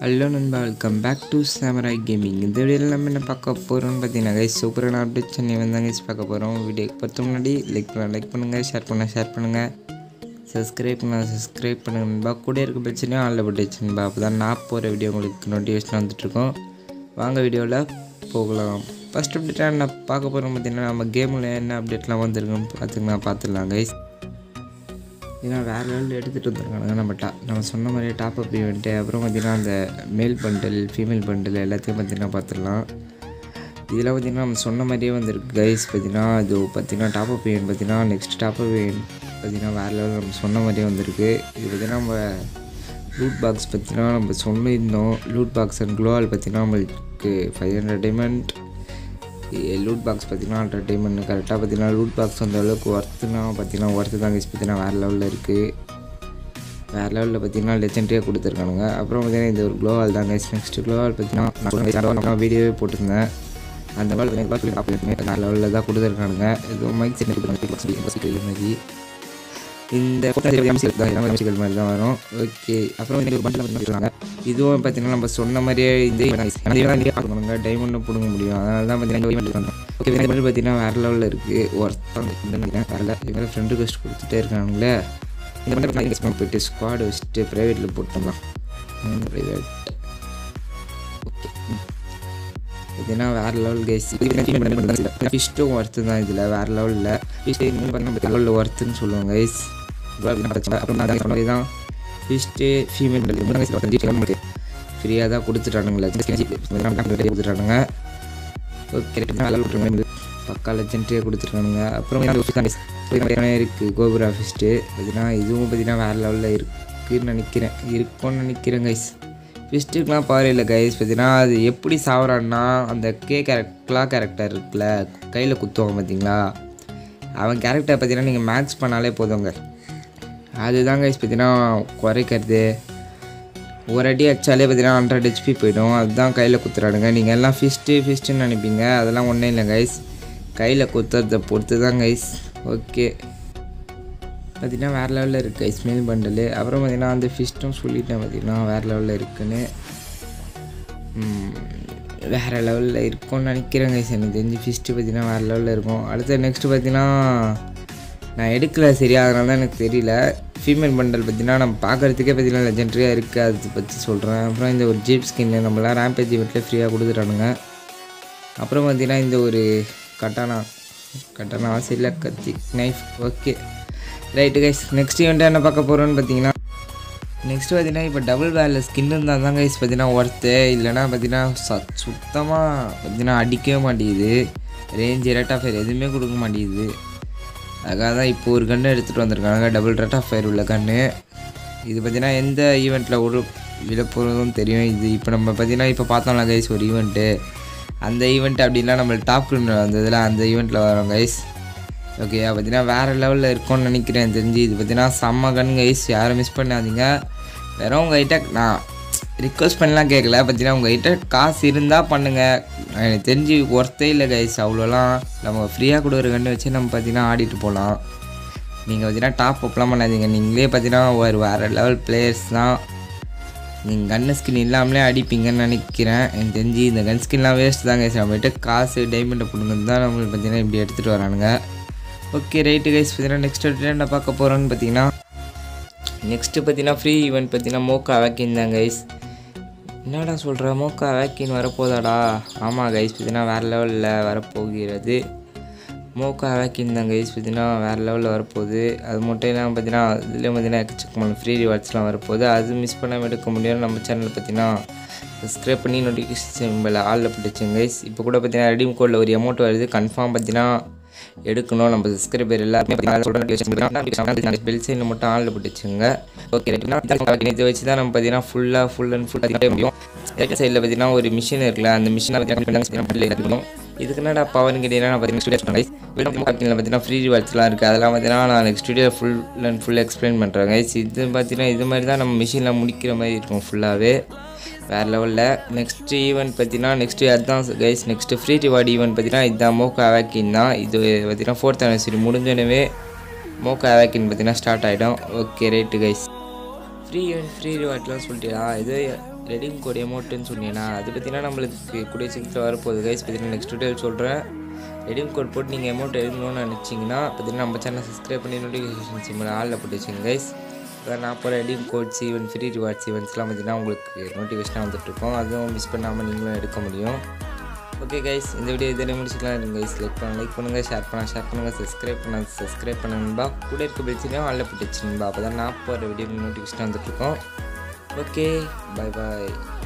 hello நண்பா welcome back to samurai gaming இந்த வீடியோவில் நம்ம என்ன பார்க்க போகிறோம்னு பார்த்தீங்கன்னா கைஸ் சூப்பரான அப்டேட் சென்னை வந்தாங்க கைஸ் பார்க்க போகிறோம் வீடியோ பார்த்து முன்னாடி லைக் பண்ண லைக் பண்ணுங்கள் ஷேர் பண்ண ஷேர் பண்ணுங்கள் சப்ஸ்கிரைப் பண்ண சப்ஸ்கிரைப் பண்ணுங்க நண்பா கூட இருக்க பிரச்சனையும் ஆளில் போட்டு வச்சு நண்பா அப்போ தான் நான் போகிற வீடியோ உங்களுக்கு நோட்டிஃபிகேஷன் வந்துட்டுருக்கோம் வாங்க வீடியோவில் போகலாம் ஃபஸ்ட் அப்டேட்டாக என்ன பார்க்க போகிறோம் பார்த்தீங்கன்னா நம்ம கேமில் என்ன அப்டேட்லாம் வந்திருக்குன்னு பார்த்துக்கலாம் பார்த்துடலாம் கைஸ் ஏன்னா வேறு லெவலில் எடுத்துகிட்டு வந்துருக்காங்க நம்ம டா நம்ம சொன்ன மாதிரியே டாப் அப் ஈவெண்ட்டு அப்புறம் பார்த்திங்கன்னா அந்த மேல் பண்டல் ஃபீமேல் பண்டல் எல்லாத்தையும் பார்த்திங்கன்னா பார்த்துடலாம் இதில் பார்த்திங்கன்னா நம்ம சொன்ன மாதிரியே வந்திருக்கு கைஸ் பார்த்திங்கன்னா இது பார்த்திங்கன்னா டாப் அப் ஈவெண்ட் பார்த்திங்கன்னா நெக்ஸ்ட் டாப் அப் ஈவெண்ட் பார்த்திங்கன்னா வேறு லெவலில் நம்ம சொன்ன மாதிரியே வந்திருக்கு இது பார்த்திங்கன்னா நம்ம லூட் பாக்ஸ் பார்த்திங்கன்னா நம்ம சொல்லியிருந்தோம் லூட் பாக்ஸ் அண்ட் க்ளோவால் பார்த்திங்கன்னா நம்மளுக்கு five hundred diamond loot box பார்த்தீங்கன்னா என்டர்டைன்மெண்ட் கரெக்டாக பார்த்தீங்கன்னா லூட் பாக்ஸ் அந்த அளவுக்கு ஒர்த்துனா பார்த்தீங்கன்னா ஒர்த்து தான் கைஸ் பார்த்தீங்கன்னா வேறு லெவலில் இருக்குது வேறு லெவலில் பார்த்தீங்கன்னா லெஜெண்டரியாக கொடுத்துருக்கானுங்க அப்புறம் பார்த்தீங்கன்னா இந்த ஒரு க்ளோவால் தான் கைஸ் நெக்ஸ்ட் க்ளோவால் பார்த்தீங்கன்னா நான் வீடியோவே போட்டிருந்தேன் அந்த வால் வேறு லெவலில் தான் கொடுத்துருக்கானுங்க இது மைக் செட் கொடுத்துருக்காங்க இந்த எம்சிகள் மாதிரி தான் வரும் ஓகே அப்புறம் வந்து ஒரு பண்டில் பண்ணிருக்காங்க இதுவும் பார்த்தீங்கன்னா நம்ம சொன்ன மாதிரியே இந்த பார்க்கணுங்க டைமண்டும் பிடுங்க முடியும் அதனால தான் பார்த்தீங்கன்னா ஓகே பண்டில் பார்த்தீங்கன்னா வேறு லெவலில் இருக்குது ஒருத்தன் நினைக்கிறேன் வேறு இவங்க ஃப்ரெண்டு கஸ்ட் கொடுத்துட்டே இருக்காங்களே இந்த பண்டில் போயிட்டு ஸ்குவாடு வச்சுட்டு ப்ரைவேட்டில் போட்டோம்லாம் ப்ரைவேட் ஓகே இதுனா வேறு லெவல் கேஸ் ஃபிஷ்ட்டும் ஒர்த்து தான் இதில் வேறு லெவலில் ஃபிஷ் பார்த்தீங்கன்னா லெவலில் ஒர்த்துன்னு சொல்லுவாங்க கைஸ் அப்புறம் நான் சொன்னது தான் ஃபிஷ்ட்டு ஃபீமேல் ஃப்ரீயாக தான் கொடுத்துட்டானுங்களே கொடுத்துட்டானுங்க ஓகே நல்லா விட்டுருங்க பக்கா லெஜெண்ட்ரியாக கொடுத்துருக்கானுங்க அப்புறம் இருக்குது கோபுரா ஃபிஷ்ட்டு பார்த்தீங்கன்னா இதுவும் பார்த்தீங்கன்னா வேறு லெவலில் இருக்குன்னு நினைக்கிறேன் இருக்கும்னு நினைக்கிறேன் கைஸ் ஃபிஸ்ட்டுக்கெலாம் பவர் இல்லை கைஸ் பார்த்தீங்கன்னா அது எப்படி சாவறான்னா அந்த கே கேரக்டர்லா கேரக்டர் இருக்குல்ல கையில் குத்துவாங்க பார்த்தீங்களா அவன் கேரக்டர் பார்த்தீங்கன்னா நீங்கள் மேக்ஸ் பண்ணாலே போதுங்க அதுதான் கைஸ் பார்த்தீங்கன்னா குறைக்கிறது ஒரு அடி அடித்தாலே பார்த்தீங்கன்னா ஹண்ட்ரட் ஹெச்பி போயிடும் அதுதான் கையில் குத்துறானுங்க நீங்கள் எல்லாம் ஃபிஸ்ட்டு ஃபிஸ்ட்டுன்னு நினைப்பீங்க அதெல்லாம் ஒன்றும் இல்லை கைஸ் கையில் குத்துறதை பொறுத்து தான் கைஸ் ஓகே பார்த்திங்கன்னா வேறு லெவலில் இருக்குது ஸ்மெல் பண்டலு அப்புறம் பார்த்திங்கன்னா அந்த ஃபிஷ்ட்டும் சொல்லிட்டேன் பார்த்திங்கன்னா வேறு லெவலில் இருக்குன்னு வேறு லெவலில் இருக்கும்னு நினைக்கிறேன் கைஸ் எனக்கு தெரிஞ்சு ஃபிஷ்ட்டு பார்த்திங்கன்னா வேறு லெவலில் இருக்கும் அடுத்து நெக்ஸ்ட்டு பார்த்திங்கன்னா நான் எடுக்கல சரியா அதனால தான் எனக்கு தெரியல ஃபீமேல் பண்டல் பார்த்திங்கன்னா நம்ம பார்க்குறதுக்கே பார்த்திங்கன்னா லெஜெண்ட்ரியாக இருக்குது அதை பற்றி சொல்கிறேன் அப்புறம் இந்த ஒரு ஜீப் ஸ்கின்னு நம்மளாம் ரேம்பேஜ் வீட்டில் ஃப்ரீயாக கொடுத்துட்டானுங்க அப்புறம் பார்த்திங்கன்னா இந்த ஒரு கட்டானா கட்டானா சரியில்லை கத்தி knife okay right guys next event என்ன பார்க்க போகிறோன்னு பார்த்தீங்கன்னா நெக்ஸ்ட் பார்த்தீங்கன்னா இப்போ டபுள் வேலில் ஸ்கின் இருந்தால் தான் கைஸ் பார்த்தீங்கன்னா ஒர்த்து இல்லைனா பார்த்தீங்கன்னா ச சுத்தமாக பார்த்தீங்கன்னா அடிக்கவே மாட்டேங்குது ரேஞ்ச் ரேட் ஆஃப் ஃபயர் எதுவுமே கொடுக்க மாட்டேங்குது அதுக்காக தான் இப்போ ஒரு கன்று எடுத்துகிட்டு வந்திருக்காங்க டபுள் ரேட் ஆஃப் ஃபயர் உள்ள கன்று இது பார்த்தீங்கன்னா எந்த ஈவெண்ட்டில் ஒரு விட போகிறதும் தெரியும் இது இப்போ நம்ம பார்த்தீங்கன்னா இப்போ பார்த்தோம்ல கைஸ் ஒரு ஈவெண்ட்டு அந்த ஈவெண்ட் அப்படின்னா நம்மளுக்கு டாப் வந்ததில் அந்த ஈவெண்ட்டில் வரோம் கைஸ் ஓகே பார்த்தீங்கன்னா வேறு லெவலில் இருக்கும்னு நினைக்கிறேன் தெரிஞ்சு இது பார்த்தீங்கன்னா செம்ம கன் கைஸ் யாரும் மிஸ் பண்ணாதீங்க வெறும் உங்கள்கிட்ட நான் ரிக்வஸ்ட் பண்ணலாம் கேட்கல பார்த்தீங்கன்னா உங்கள்கிட்ட காசு இருந்தால் பண்ணுங்கள் எனக்கு தெரிஞ்சு ஒர்த்தே இல்லை கைஸ் அவ்வளோலாம் நம்ம ஃப்ரீயாக கொடுக்குற கன்று வச்சு நம்ம பார்த்தீங்கன்னா ஆடிட்டு போகலாம் நீங்கள் பார்த்தீங்கன்னா டாப் அப்லாம் பண்ணாதீங்க நீங்களே பார்த்தீங்கன்னா ஒரு வேறு லெவல் பிளேயர்ஸ் தான் நீங்கள் கன் ஸ்கின் இல்லாமலே அடிப்பீங்கன்னு நினைக்கிறேன் எனக்கு தெரிஞ்சு இந்த கன் ஸ்கின்லாம் வேஸ்ட் தான் கைஸ் நம்மகிட்ட காசு டைமண்டை பிடுங்கிறது தான் நம்மளுக்கு பார்த்தீங்கன்னா இப்படி எடுத்துகிட்டு வரானுங்க ஓகே ரைட்டு கைஸ் பார்த்தீங்கன்னா நெக்ஸ்ட் என்ன பார்க்க போகிறோன்னு பார்த்தீங்கன்னா நெக்ஸ்ட்டு பார்த்தீங்கன்னா ஃப்ரீ ஈவெண்ட் பார்த்தீங்கன்னா மோக்கா வேக்கின் தான் கைஸ் என்னடா சொல்கிற மோக்கா வேக்கின் வரப்போதாடா ஆமாம் கைஸ் பார்த்தீங்கன்னா வேறு லெவலில் வரப்போகிறது மோக்கா வேக்கின் தான் கைஸ் பார்த்தீங்கன்னா வேறு லெவலில் வரப்போகுது அது மட்டும் இல்லாமல் பார்த்தீங்கன்னா இதுலேயும் பார்த்தீங்கன்னா எக்கச்சக்கமான ஃப்ரீ ரிவார்ட்ஸ்லாம் வரப்போகுது அது மிஸ் பண்ணாமல் எடுக்க முடியும் நம்ம சேனல் பார்த்தீங்கன்னா சப்ஸ்கிரைப் பண்ணி நோட்டிஃபிகேஷன் சிம்பிள் ஆளில் போட்டுச்சுங்க கைஸ் இப்போ கூட பார்த்தீங்கன்னா ரெடீம் கோடில் ஒரு அமௌண்ட் வருது கன்ஃபார்ம் பார்த்தீங்கன்னா எடுக்கணும் நம்ம சப்ஸ்கிரைபர் எல்லாருமே பெல் சைனில் மட்டும் ஆளில் போட்டுச்சுங்க ஓகே இதை வச்சு தான் நம்ம பார்த்தீங்கன்னா ஃபுல்லாக ஃபுல் அண்ட் ஃபுல் அதிகம் முடியும் ரைட் சைடில் பார்த்தீங்கன்னா ஒரு மிஷின் இருக்குல்ல அந்த மிஷினை பார்த்தீங்கன்னா இதுக்கு என்னடா பவர்னு கேட்டீங்கன்னா நான் பார்த்தீங்கன்னா ஸ்டுடியோ பார்த்தீங்கன்னா ஃப்ரீ ரிவார்ட்ஸ்லாம் இருக்குது அதெல்லாம் பார்த்தீங்கன்னா நான் next studio full and full explain பண்ணுறேன் கைஸ் இது பார்த்தீங்கன்னா இது மாதிரி தான் நம்ம மிஷினில் முடிக்கிற மாதிரி இருக்கும் ஃபுல்லாகவே வேறு லெவலில் நெக்ஸ்ட் ஈவெண்ட் பார்த்தீங்கன்னா நெக்ஸ்ட்டு அதுதான் guys next free reward event பார்த்தீங்கன்னா இதுதான் மோக்கா அவாக்கின் தான் இது பார்த்தீங்கன்னா ஃபோர்த் அனிவர்சரி முடிஞ்சோடனே மோக்கா அவாக்கின் பார்த்தீங்கன்னா ஸ்டார்ட் ஆகிடும் okay right guys free event free ரிவார்ட்லாம் சொல்லிட்டியா இது ரெடீம் கோட் எமௌண்ட்டுன்னு சொன்னீங்கன்னா அது பார்த்தீங்கன்னா நம்மளுக்கு கூடிய சீக்கிரத்தில் வரப்போகுது கைஸ் பார்த்தீங்கன்னா நெக்ஸ்ட் டீட்டெயில் சொல்கிறேன் ரெடீம் கோட் போட்டு நீங்கள் அமௌண்ட் எடுக்கணும்னு நினச்சிங்கன்னா பார்த்தீங்கன்னா நம்ம சேனல் சப்ஸ்கிரைப் பண்ணி நோட்டிஃபிகேஷன் சிம்பிள் ஆளில் போட்டு வச்சுங்க கைஸ் அதான் நான் போகிற redeem codes event free rewards ஈவெண்ட்ஸ்லாம் பார்த்தீங்கன்னா உங்களுக்கு நோட்டிஃபிகேஷனாக வந்துட்டுருக்கோம் அதுவும் மிஸ் பண்ணாமல் நீங்களும் எடுக்க முடியும் ஓகே கைஸ் இந்த வீடியோ இதில் முடிச்சுக்கலாம் இருங்க கைஸ் லைக் பண்ண லைக் பண்ணுங்கள் ஷேர் பண்ண ஷேர் பண்ணுங்கள் சப்ஸ்கிரைப் பண்ண சப்ஸ்கிரைப் பண்ணுங்கப்பா கூட இருக்க பிடிச்சினா ஆளில் போட்டு வச்சுருங்கப்பா அப்போ தான் நான் போகிற வீடியோ நோட்டிஃபிகேஷன் வந்துட்டுருக்கோம் ஓகே பாய் பாய்